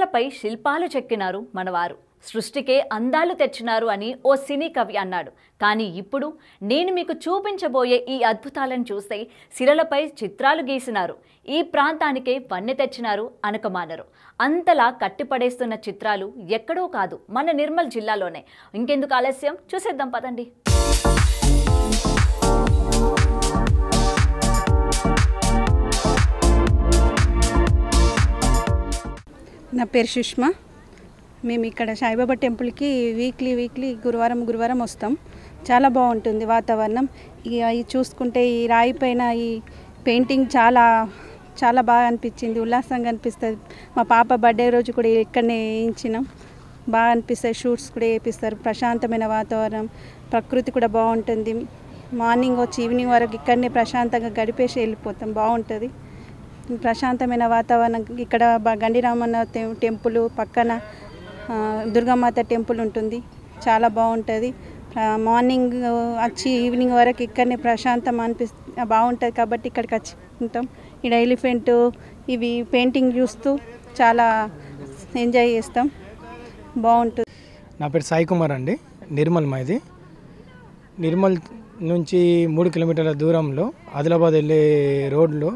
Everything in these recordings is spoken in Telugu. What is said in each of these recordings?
శిలలపై శిల్పాలు చెక్కినారు మనవారు సృష్టికే అందాలు తెచ్చినారు అని ఓ సినీ కవి అన్నాడు కానీ ఇప్పుడు నేను మీకు చూపించబోయే ఈ అద్భుతాలను చూస్తే శిలలపై చిత్రాలు గీసినారు ఈ ప్రాంతానికే వన్నె తెచ్చినారు అనకమానరు అంతలా కట్టిపడేస్తున్న చిత్రాలు ఎక్కడో కాదు మన నిర్మల్ జిల్లాలోనే ఇంకెందుకు ఆలస్యం చూసేద్దాం పదండి నా పేరు సుష్మా మేము ఇక్కడ సాయిబాబా టెంపుల్కి వీక్లీ వీక్లీ గురువారం గురువారం వస్తాం చాలా బాగుంటుంది వాతావరణం ఇక అవి చూసుకుంటే ఈ రాయి పైన ఈ పెయింటింగ్ చాలా చాలా బాగా అనిపించింది ఉల్లాసంగా అనిపిస్తుంది మా పాప బర్త్డే రోజు కూడా ఇక్కడనే వేయించినాం బాగా అనిపిస్తాయి షూట్స్ కూడా వేపిస్తారు ప్రశాంతమైన వాతావరణం ప్రకృతి కూడా బాగుంటుంది మార్నింగ్ వచ్చి ఈవినింగ్ వరకు ఇక్కడనే ప్రశాంతంగా గడిపేసి వెళ్ళిపోతాం బాగుంటుంది ప్రశాంతమైన వాతావరణం ఇక్కడ బ- గండిరామన్న టెం- టెంపుల్ పక్కన ఆ, దుర్గామాత టెంపుల్ ఉంటుంది చాలా బాగుంటుంది ఆ, మార్నింగ్ వచ్చి ఈవినింగ్ వరకు ఇక్కడనే ప్రశాంతం అనిపిస్తుంది బాగుంటుంది కాబట్టి ఇక్కడికి వచ్చి ఉంటాం ఇక్కడ ఎలిఫెంట్ ఇవి పెయింటింగ్ చూస్తూ చాలా ఎంజాయ్ చేస్తాం బాగుంటుంది నా పేరు సాయి కుమార్ అండి నిర్మల్ మాది నిర్మల్ నుంచి మూడు కిలోమీటర్ల దూరంలో ఆదిలాబాద్ వెళ్ళే రోడ్లో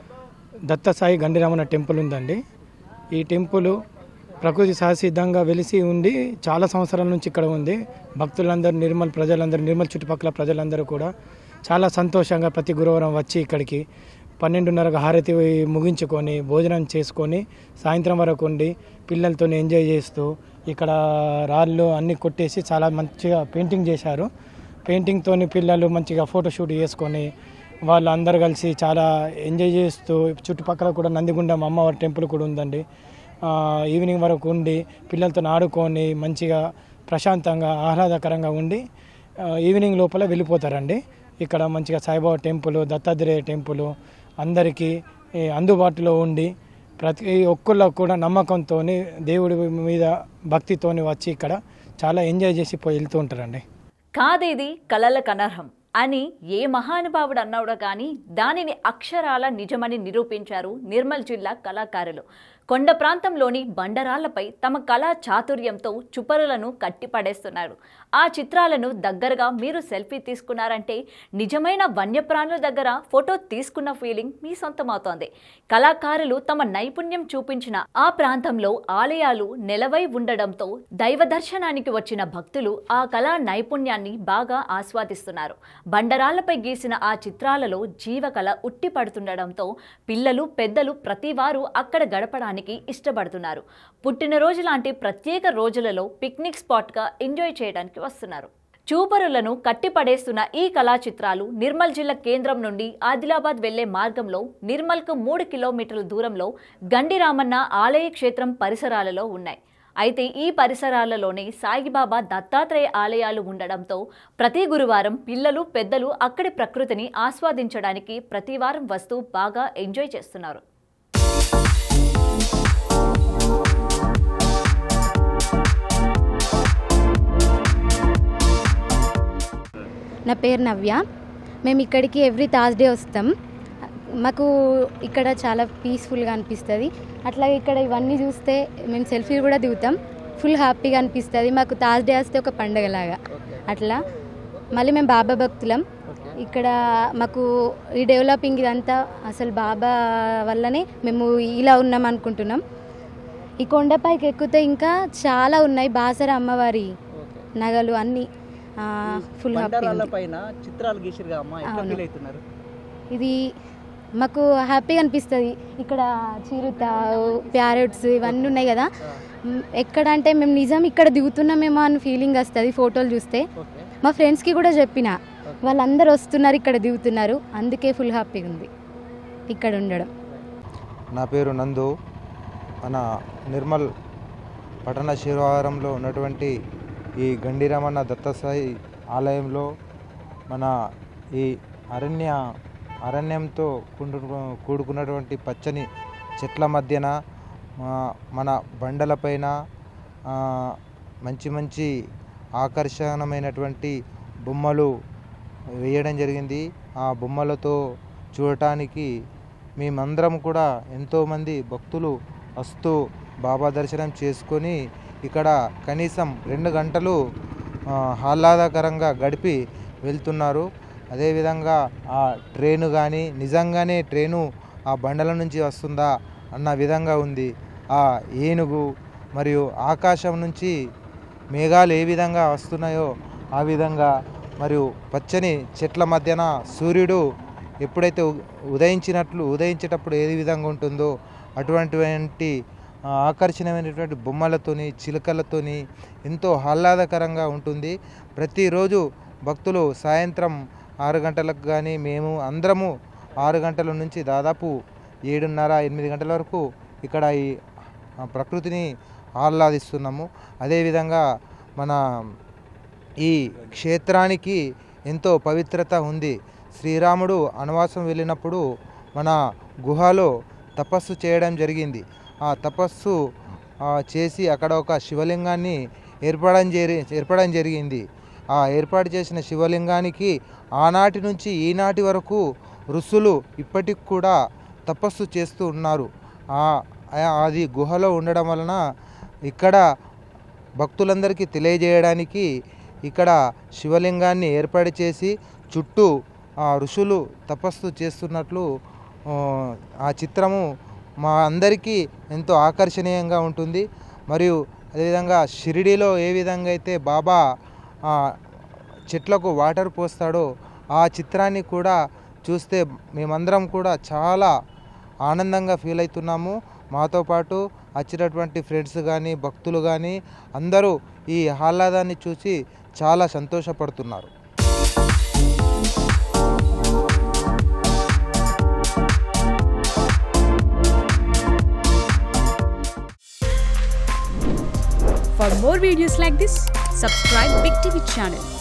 దత్తసాయి గండిరామన్న టెంపుల్ ఉందండి ఈ టెంపుల్ ప్రకృతి సహసిద్ధంగా వెలిసి ఉండి చాలా సంవత్సరాల నుంచి ఇక్కడ ఉంది భక్తులందరూ నిర్మల్ ప్రజలందరూ నిర్మల్ చుట్టుపక్కల ప్రజలందరూ కూడా చాలా సంతోషంగా ప్రతి గురువారం వచ్చి ఇక్కడికి పన్నెండున్నరకు హారతి ముగించుకొని భోజనం చేసుకొని సాయంత్రం వరకు ఉండి పిల్లలతో ఎంజాయ్ చేస్తూ ఇక్కడ రాళ్ళు అన్నీ కొట్టేసి చాలా మంచిగా పెయింటింగ్ చేశారు పెయింటింగ్తోని పిల్లలు మంచిగా ఫోటోషూట్ చేసుకొని వాళ్ళు అందరు కలిసి చాలా ఎంజాయ్ చేస్తూ చుట్టుపక్కల కూడా నందిగుండం అమ్మవారి టెంపుల్ కూడా ఉందండి ఆ, ఈవినింగ్ వరకు ఉండి పిల్లలతో ఆడుకొని మంచిగా ప్రశాంతంగా ఆహ్లాదకరంగా ఉండి ఆ, ఈవినింగ్ లోపల వెళ్ళిపోతారండి ఇక్కడ మంచిగా సాయిబాబా టెంపుల్ దత్తాత్రేయ టెంపుల్ అందరికీ ఈ, అందుబాటులో ఉండి ప్రతి ఒక్కళ్ళకు కూడా నమ్మకంతో దేవుడి మీద భక్తితోని వచ్చి ఇక్కడ చాలా ఎంజాయ్ చేసి పోయి వెళ్తూ ఉంటారండి కాదేది కలలకు అనర్హం అని ఏ మహానుభావుడు అన్నాడో కానీ దానిని అక్షరాల నిజమని నిరూపించారు నిర్మల్ జిల్లా కళాకారులు కొండ ప్రాంతంలోని బండరాళ్లపై తమ కళా చాతుర్యంతో చుపరులను కట్టిపడేస్తున్నారు ఆ చిత్రాలను దగ్గరగా మీరు సెల్ఫీ తీసుకున్నారంటే నిజమైన వన్యప్రాణుల దగ్గర ఫోటో తీసుకున్న ఫీలింగ్ మీ సొంతమవుతోంది కళాకారులు తమ నైపుణ్యం చూపించిన ఆ ప్రాంతంలో ఆలయాలు నెలవై ఉండడంతో దైవ దర్శనానికి వచ్చిన భక్తులు ఆ కళా నైపుణ్యాన్ని బాగా ఆస్వాదిస్తున్నారు బండరాళ్లపై గీసిన ఆ చిత్రాలలో జీవకళ ఉట్టి పడుతుండడంతో పిల్లలు పెద్దలు ప్రతివారు అక్కడ గడపడానికి ఇష్టపడుతున్నారు పుట్టినరోజు లాంటి ప్రత్యేక రోజులలో పిక్నిక్ స్పాట్గా ఎంజాయ్ చేయడానికి వస్తున్నారు చూపరులను కట్టిపడేస్తున్న ఈ కళా చిత్రాలు నిర్మల్ జిల్లా కేంద్రం నుండి ఆదిలాబాద్ వెళ్లే మార్గంలో నిర్మల్కు మూడు కిలోమీటర్ల దూరంలో గండిరామన్న ఆలయ క్షేత్రం పరిసరాలలో ఉన్నాయి అయితే ఈ పరిసరాలలోనే సాయిబాబా దత్తాత్రేయ ఆలయాలు ఉండడంతో ప్రతి గురువారం పిల్లలు పెద్దలు అక్కడి ప్రకృతిని ఆస్వాదించడానికి ప్రతి వారం వస్తూ బాగా ఎంజాయ్ చేస్తున్నారు నా పేరు నవ్య మేము ఇక్కడికి ఎవ్రీ థర్స్డే వస్తాం మాకు ఇక్కడ చాలా పీస్ఫుల్గా అనిపిస్తుంది అట్లాగే ఇక్కడ ఇవన్నీ చూస్తే మేము సెల్ఫీ కూడా దిగుతాం ఫుల్ హ్యాపీగా అనిపిస్తుంది మాకు థర్స్డే వస్తే ఒక పండగలాగా అట్లా మళ్ళీ మేము బాబా భక్తులం ఇక్కడ మాకు ఈ డెవలపింగ్ ఇదంతా అసలు బాబా వల్లనే మేము ఇలా ఉన్నాం అనుకుంటున్నాం ఈ కొండపైకి ఎక్కితే ఇంకా చాలా ఉన్నాయి బాసర అమ్మవారి నగలు అన్నీ ఫుల్ హ్యాపీ బండరాళ్ళ పైన చిత్రాలు గీసిరుగా అమ్మ ఎట్లా అవును. ఫీల్ అవుతున్నారు ఇది మాకు హ్యాపీగా అనిపిస్తుంది ఇక్కడ చిరుత ప్యారెట్స్ ఇవన్నీ ఉన్నాయి కదా మ్, ఎక్కడ అంటే మేము నిజం ఇక్కడ దిగుతున్నామేమో అని ఫీలింగ్ వస్తుంది ఫోటోలు చూస్తే ఓకే మా ఫ్రెండ్స్కి కూడా చెప్పిన వాళ్ళందరూ వస్తున్నారు ఇక్కడ దిగుతున్నారు అందుకే ఫుల్ హ్యాపీగా ఉంది ఇక్కడ ఉండడం నా పేరు నందు మన నిర్మల్ పట్టణ శివారంలో ఉన్నటువంటి ఈ గండిరామన్న దత్తసాయి ఆలయంలో మన ఈ అరణ్య అరణ్యంతో కూడు కూడుకున్నటువంటి పచ్చని చెట్ల మధ్యన మా- మన బండలపైన ఆ, మంచి మంచి ఆకర్షణమైనటువంటి బొమ్మలు వేయడం జరిగింది ఆ బొమ్మలతో చూడటానికి మేమందరం కూడా ఎంతోమంది భక్తులు వస్తూ బాబా దర్శనం చేసుకొని ఇక్కడ కనీసం రెండు గంటలు ఆ, ఆహ్లాదకరంగా గడిపి వెళ్తున్నారు అదేవిధంగా ఆ ట్రైను కానీ నిజంగానే ట్రైను ఆ బండల నుంచి వస్తుందా అన్న విధంగా ఉంది ఆ ఏనుగు మరియు ఆకాశం నుంచి మేఘాలు ఏ విధంగా వస్తున్నాయో ఆ విధంగా మరియు పచ్చని చెట్ల మధ్యన సూర్యుడు ఎప్పుడైతే ఉ- ఉదయించినట్లు ఉదయించేటప్పుడు ఏ విధంగా ఉంటుందో అటువంటి ఆ, ఆకర్షణీయమైనటువంటి బొమ్మలతోని చిలుకలతోని ఎంతో ఆహ్లాదకరంగా ఉంటుంది ప్రతిరోజు భక్తులు సాయంత్రం ఆరు గంటలకు కానీ మేము అందరము ఆరు గంటల నుంచి దాదాపు ఏడున్నర ఎనిమిది గంటల వరకు ఇక్కడ ఈ ఆ, ప్రకృతిని ఆహ్లాదిస్తున్నాము అదేవిధంగా మన ఈ క్షేత్రానికి ఎంతో పవిత్రత ఉంది శ్రీరాముడు వనవాసం వెళ్ళినప్పుడు మన గుహలో తపస్సు చేయడం జరిగింది ఆ తపస్సు ఆ, చేసి అక్కడ ఒక శివలింగాన్ని ఏర్పడడం జరి ఏర్పడడం జరిగింది ఆ ఏర్పాటు చేసిన శివలింగానికి ఆనాటి నుంచి ఈనాటి వరకు ఋషులు ఇప్పటికి కూడా తపస్సు చేస్తూ ఉన్నారు ఆ- ఆ- అది గుహలో ఉండడం వలన ఇక్కడ భక్తులందరికీ తెలియజేయడానికి ఇక్కడ శివలింగాన్ని ఏర్పాటు చేసి చుట్టూ ఆ ఋషులు తపస్సు చేస్తున్నట్లు ఆ, ఆ చిత్రము మా అందరికీ ఎంతో ఆకర్షణీయంగా ఉంటుంది మరియు అదేవిధంగా షిరిడీలో ఏ విధంగా అయితే బాబా ఆ, చెట్లకు వాటర్ పోస్తాడో ఆ చిత్రాన్ని కూడా చూస్తే మేమందరం కూడా చాలా ఆనందంగా ఫీల్ అవుతున్నాము మాతో పాటు వచ్చినటువంటి ఫ్రెండ్స్ కానీ భక్తులు కానీ అందరూ ఈ ఆహ్లాదాన్ని చూసి చాలా సంతోషపడుతున్నారు For more videos like this, subscribe Big TV channel